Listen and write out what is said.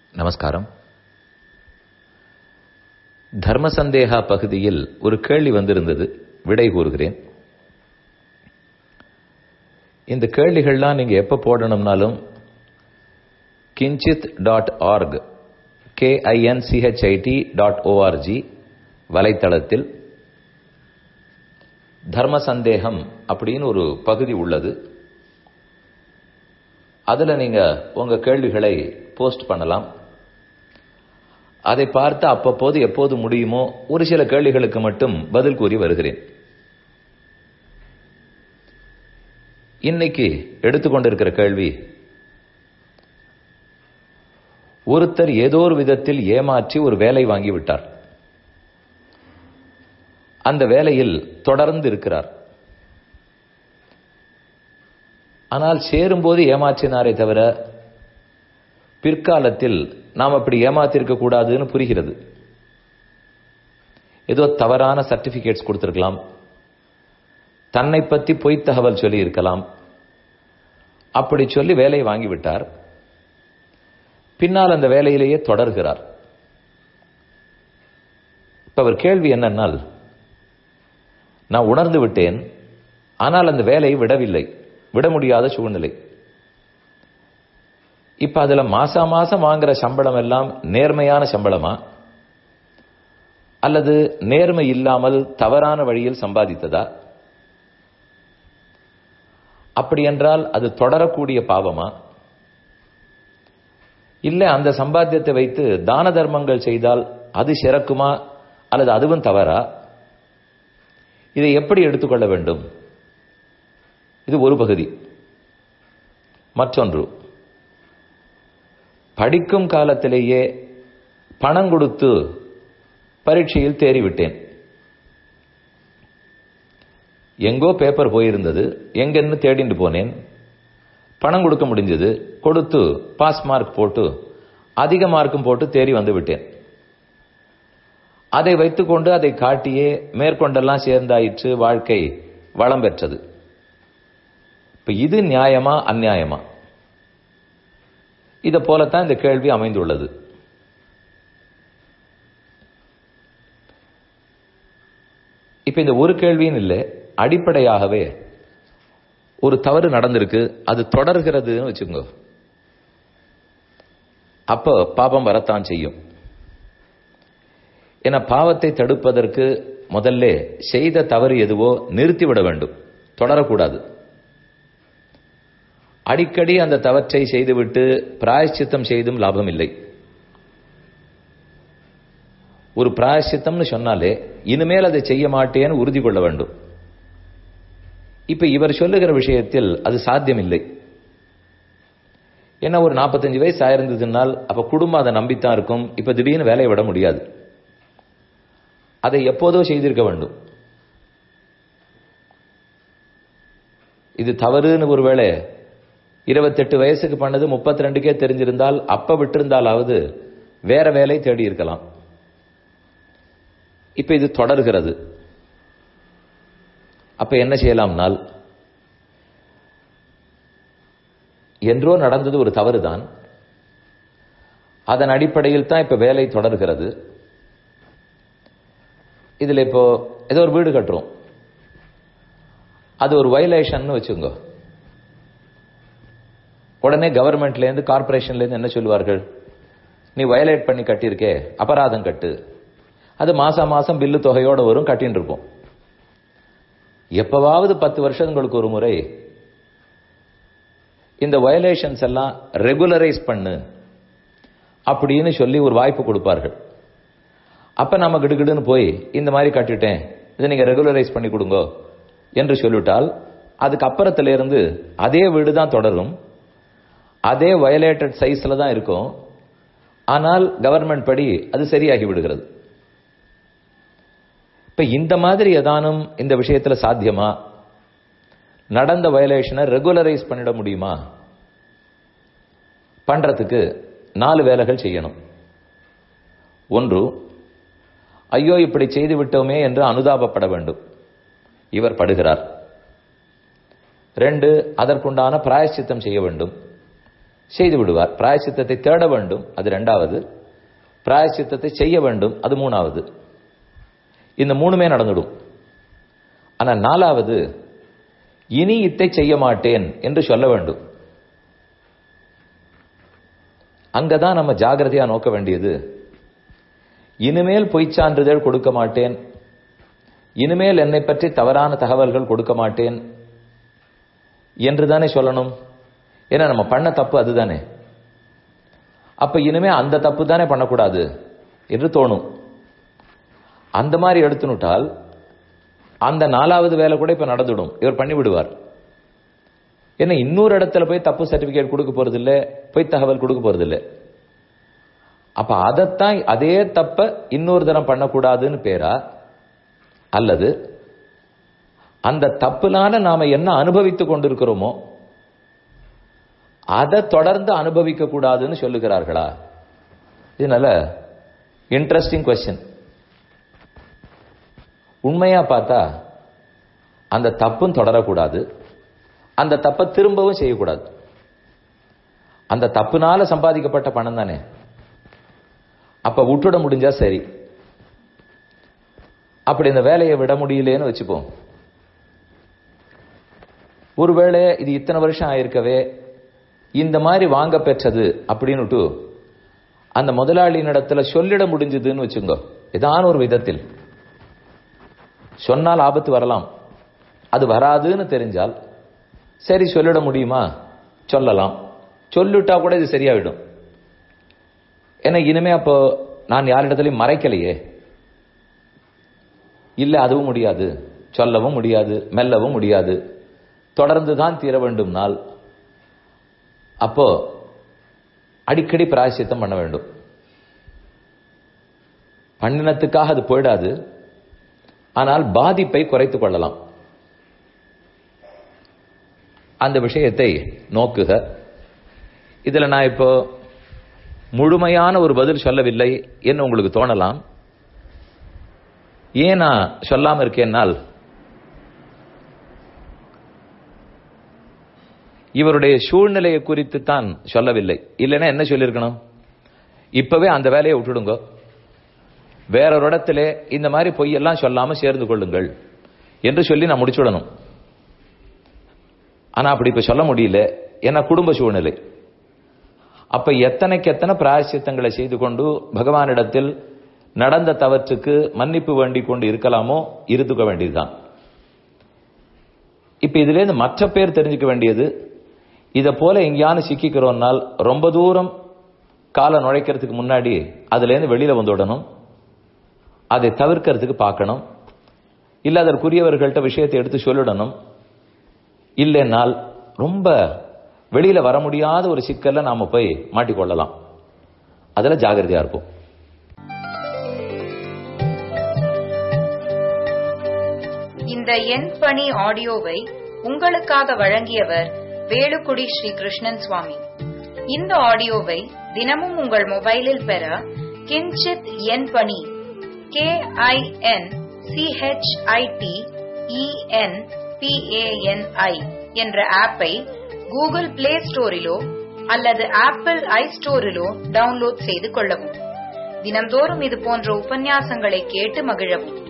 நமஸ்காரம் தர்ம சந்தேகா பகுதியில் ஒரு கேள்வி வந்திருந்தது விடை கூறுகிறேன் இந்த கேள்விகள்லாம் நீங்க எப்ப போடணும்னாலும் கிஞ்சித் dot org KINCHIT dot O R G வலைத்தளத்தில் தர்ம சந்தேகம் அப்படின்னு ஒரு பகுதி உள்ளது அதுல நீங்க உங்க கேள்விகளை போஸ்ட் பண்ணலாம் அதை பார்த்து அப்பப்போது எப்போது முடியுமோ ஒரு சில கேள்விகளுக்கு மட்டும் பதில் கூறி வருகிறேன் இன்னைக்கு எடுத்துக்கொண்டிருக்கிற கேள்வி ஒருத்தர் ஏதோ ஒரு விதத்தில் ஏமாற்றி ஒரு வேலை வாங்கி விட்டார் அந்த வேலையில் தொடர்ந்து இருக்கிறார் ஆனால் சேரும்போது ஏமாற்றினாரே தவிர பிற்காலத்தில் நாம் அப்படி ஏமாத்திருக்க கூடாதுன்னு புரிகிறது ஏதோ தவறான சர்டிபிகேட்ஸ் கொடுத்திருக்கலாம் தன்னை பத்தி பொய் தகவல் சொல்லி இருக்கலாம் அப்படி சொல்லி வேலையை வாங்கிவிட்டார் பின்னால் அந்த வேலையிலேயே தொடர்கிறார் இப்ப அவர் கேள்வி என்னன்னால் நான் உணர்ந்து விட்டேன் ஆனால் அந்த வேலையை விடவில்லை விட முடியாத சூழ்நிலை இப்ப அதுல மாசா மாசம் வாங்குற சம்பளம் எல்லாம் நேர்மையான சம்பளமா அல்லது நேர்மை இல்லாமல் தவறான வழியில் சம்பாதித்ததா அப்படி என்றால் அது தொடரக்கூடிய பாவமா இல்ல அந்த சம்பாத்தியத்தை வைத்து தான தர்மங்கள் செய்தால் அது சிறக்குமா அல்லது அதுவும் தவறா இதை எப்படி எடுத்துக்கொள்ள வேண்டும் இது ஒரு பகுதி மற்றொன்று படிக்கும் காலத்திலேயே பணம் கொடுத்து பரீட்சையில் தேறிவிட்டேன் எங்கோ பேப்பர் போயிருந்தது எங்கன்னு தேடிட்டு போனேன் பணம் கொடுக்க முடிஞ்சது கொடுத்து பாஸ் மார்க் போட்டு அதிக மார்க்கும் போட்டு தேறி வந்து விட்டேன் அதை வைத்துக்கொண்டு அதை காட்டியே மேற்கொண்டெல்லாம் சேர்ந்தாயிற்று வாழ்க்கை வளம் பெற்றது இப்ப இது நியாயமா அந்நியாயமா இதை போலத்தான் இந்த கேள்வி அமைந்துள்ளது இப்ப இந்த ஒரு கேள்வின்னு இல்லை அடிப்படையாகவே ஒரு தவறு நடந்திருக்கு அது தொடர்கிறதுன்னு வச்சுக்கோங்க அப்போ பாபம் வரத்தான் செய்யும் என பாவத்தை தடுப்பதற்கு முதல்ல செய்த தவறு எதுவோ நிறுத்திவிட வேண்டும் தொடரக்கூடாது அடிக்கடி அந்த தவற்றை செய்துவிட்டு பிராயச்சித்தம் செய்தும் லாபம் இல்லை ஒரு பிராயச்சித்தம்னு சொன்னாலே இனிமேல் அதை செய்ய மாட்டேன்னு உறுதி கொள்ள வேண்டும் இப்ப இவர் சொல்லுகிற விஷயத்தில் அது சாத்தியமில்லை ஏன்னா ஒரு நாற்பத்தஞ்சு வயசு ஆயிருந்ததுனால் அப்ப குடும்பம் அதை நம்பித்தான் இருக்கும் இப்ப திடீர்னு வேலையை விட முடியாது அதை எப்போதோ செய்திருக்க வேண்டும் இது தவறுன்னு ஒருவேளை இருபத்தெட்டு வயசுக்கு பண்ணது முப்பத்தி ரெண்டுக்கே தெரிஞ்சிருந்தால் அப்ப விட்டிருந்தாலாவது வேற வேலை தேடி இருக்கலாம் இப்ப இது தொடர்கிறது அப்ப என்ன செய்யலாம்னால் என்றோ நடந்தது ஒரு தவறுதான் அதன் அடிப்படையில் தான் இப்ப வேலை தொடர்கிறது இதுல இப்போ ஏதோ ஒரு வீடு கட்டுறோம் அது ஒரு வயலேஷன் வச்சுங்க உடனே கவர்மெண்ட்ல இருந்து கார்பரேஷன்ல இருந்து என்ன சொல்லுவார்கள் நீ வயலேட் பண்ணி கட்டியிருக்கே அபராதம் கட்டு அது மாசம் மாசம் பில்லு தொகையோட வரும் கட்டின்னு இருப்போம் எப்பவாவது பத்து வருஷங்களுக்கு ஒரு முறை இந்த வயலேஷன்ஸ் எல்லாம் ரெகுலரைஸ் பண்ணு அப்படின்னு சொல்லி ஒரு வாய்ப்பு கொடுப்பார்கள் அப்ப நம்ம கிடுகிடுன்னு போய் இந்த மாதிரி கட்டிட்டேன் இதை நீங்க ரெகுலரைஸ் பண்ணி கொடுங்க என்று சொல்லிவிட்டால் அதுக்கு அப்புறத்துல இருந்து அதே வீடு தான் தொடரும் அதே வயலேட்டட் சைஸ்ல தான் இருக்கும் ஆனால் கவர்மெண்ட் படி அது சரியாகி விடுகிறது இப்ப இந்த மாதிரி ஏதானும் இந்த விஷயத்துல சாத்தியமா நடந்த வயலேஷனை ரெகுலரைஸ் பண்ணிட முடியுமா பண்றதுக்கு நாலு வேலைகள் செய்யணும் ஒன்று ஐயோ இப்படி செய்து விட்டோமே என்று அனுதாபப்பட வேண்டும் இவர் படுகிறார் ரெண்டு அதற்குண்டான பிராயச்சித்தம் செய்ய வேண்டும் செய்து விடுவார் பிராயசித்தத்தை தேட வேண்டும் அது ரெண்டாவது பிராயசித்தத்தை செய்ய வேண்டும் அது மூணாவது இந்த மூணுமே நடந்துடும் ஆனால் நாலாவது இனி இத்தை செய்ய மாட்டேன் என்று சொல்ல வேண்டும் அங்கதான் நம்ம ஜாகிரதையா நோக்க வேண்டியது இனிமேல் பொய்ச் சான்றிதழ் கொடுக்க மாட்டேன் இனிமேல் என்னை பற்றி தவறான தகவல்கள் கொடுக்க மாட்டேன் என்று தானே சொல்லணும் ஏன்னா நம்ம பண்ண தப்பு அதுதானே அப்ப இனிமே அந்த தப்பு தானே பண்ணக்கூடாது என்று தோணும் அந்த மாதிரி எடுத்துனுட்டால் அந்த நாலாவது வேலை கூட இப்ப நடந்துடும் இவர் பண்ணி விடுவார் ஏன்னா இன்னொரு இடத்துல போய் தப்பு சர்டிபிகேட் கொடுக்க போறது இல்ல போய் தகவல் கொடுக்க போறது இல்ல அப்ப அதைத்தான் அதே தப்ப இன்னொரு தரம் பண்ணக்கூடாதுன்னு பேரா அல்லது அந்த தப்புனால நாம என்ன அனுபவித்துக் கொண்டிருக்கிறோமோ அதை தொடர்ந்து அனுபவிக்க கூடாதுன்னு சொல்லுகிறார்களா இது நல்ல இன்ட்ரெஸ்டிங் கொஸ்டின் உண்மையா பார்த்தா அந்த தப்பும் தொடரக்கூடாது அந்த தப்பை திரும்பவும் செய்யக்கூடாது அந்த தப்புனால சம்பாதிக்கப்பட்ட பணம் தானே அப்ப விட்டுட முடிஞ்சா சரி அப்படி இந்த வேலையை விட முடியலேன்னு வச்சுப்போம் ஒருவேளை இது இத்தனை வருஷம் ஆயிருக்கவே இந்த மாதிரி வாங்க பெற்றது அப்படின்னுட்டு அந்த முதலாளியின் இடத்துல சொல்லிட முடிஞ்சதுன்னு வச்சுங்க ஏதான ஒரு விதத்தில் சொன்னால் ஆபத்து வரலாம் அது வராதுன்னு தெரிஞ்சால் சரி சொல்லிட முடியுமா சொல்லலாம் சொல்லிட்டா கூட இது சரியாயிடும் ஏன்னா இனிமே அப்போ நான் யாரிடத்துலையும் மறைக்கலையே இல்ல அதுவும் முடியாது சொல்லவும் முடியாது மெல்லவும் முடியாது தொடர்ந்து தான் தீர வேண்டும்னால் அப்போ அடிக்கடி பிராயசித்தம் பண்ண வேண்டும் பண்ணினத்துக்காக அது போயிடாது ஆனால் பாதிப்பை குறைத்துக் கொள்ளலாம் அந்த விஷயத்தை நோக்குக இதுல நான் இப்போ முழுமையான ஒரு பதில் சொல்லவில்லை என்று உங்களுக்கு தோணலாம் ஏன் நான் சொல்லாம இருக்கேன்னால் இவருடைய சூழ்நிலையை குறித்து தான் சொல்லவில்லை இல்லைன்னா என்ன சொல்லியிருக்கணும் இப்பவே அந்த வேலையை விட்டுடுங்க வேறொரு இடத்துல இந்த மாதிரி பொய்யெல்லாம் சொல்லாம சேர்ந்து கொள்ளுங்கள் என்று சொல்லி நான் முடிச்சுடணும் ஆனா அப்படி இப்ப சொல்ல முடியல ஏன்னா குடும்ப சூழ்நிலை அப்ப எத்தனைக்கு எத்தனை பிராயசித்தங்களை செய்து கொண்டு பகவானிடத்தில் நடந்த தவற்றுக்கு மன்னிப்பு வேண்டிக் கொண்டு இருக்கலாமோ இருந்துக்க வேண்டியதுதான் இப்ப இதுல இருந்து மற்ற பேர் தெரிஞ்சுக்க வேண்டியது இத போல எங்கேயான சிக்கிக்கிறோம்னால் ரொம்ப தூரம் காலை நுழைக்கிறதுக்கு முன்னாடி அதுல இருந்து வெளியில வந்துவிடணும் அதை தவிர்க்கிறதுக்கு பார்க்கணும் இல்ல அதற்குரியவர்கள்ட்ட விஷயத்தை எடுத்து சொல்லிடணும் இல்லைன்னால் ரொம்ப வெளியில வர முடியாத ஒரு சிக்கல்ல நாம போய் மாட்டிக்கொள்ளலாம் அதுல ஜாகிரதையா இருப்போம் இந்த எண் பணி ஆடியோவை உங்களுக்காக வழங்கியவர் வேலுக்குடி ஸ்ரீ கிருஷ்ணன் சுவாமி இந்த ஆடியோவை தினமும் உங்கள் மொபைலில் பெற கிஞ்சித் எண் பணி கே ஐ என் சிஹெச்ஐடி இஎன் பிஏஎன்ஐ என்ற ஆப்பை கூகுள் பிளே ஸ்டோரிலோ அல்லது ஆப்பிள் ஐ ஸ்டோரிலோ டவுன்லோட் செய்து கொள்ளவும் தினம்தோறும் இது போன்ற உபன்யாசங்களை கேட்டு மகிழவும்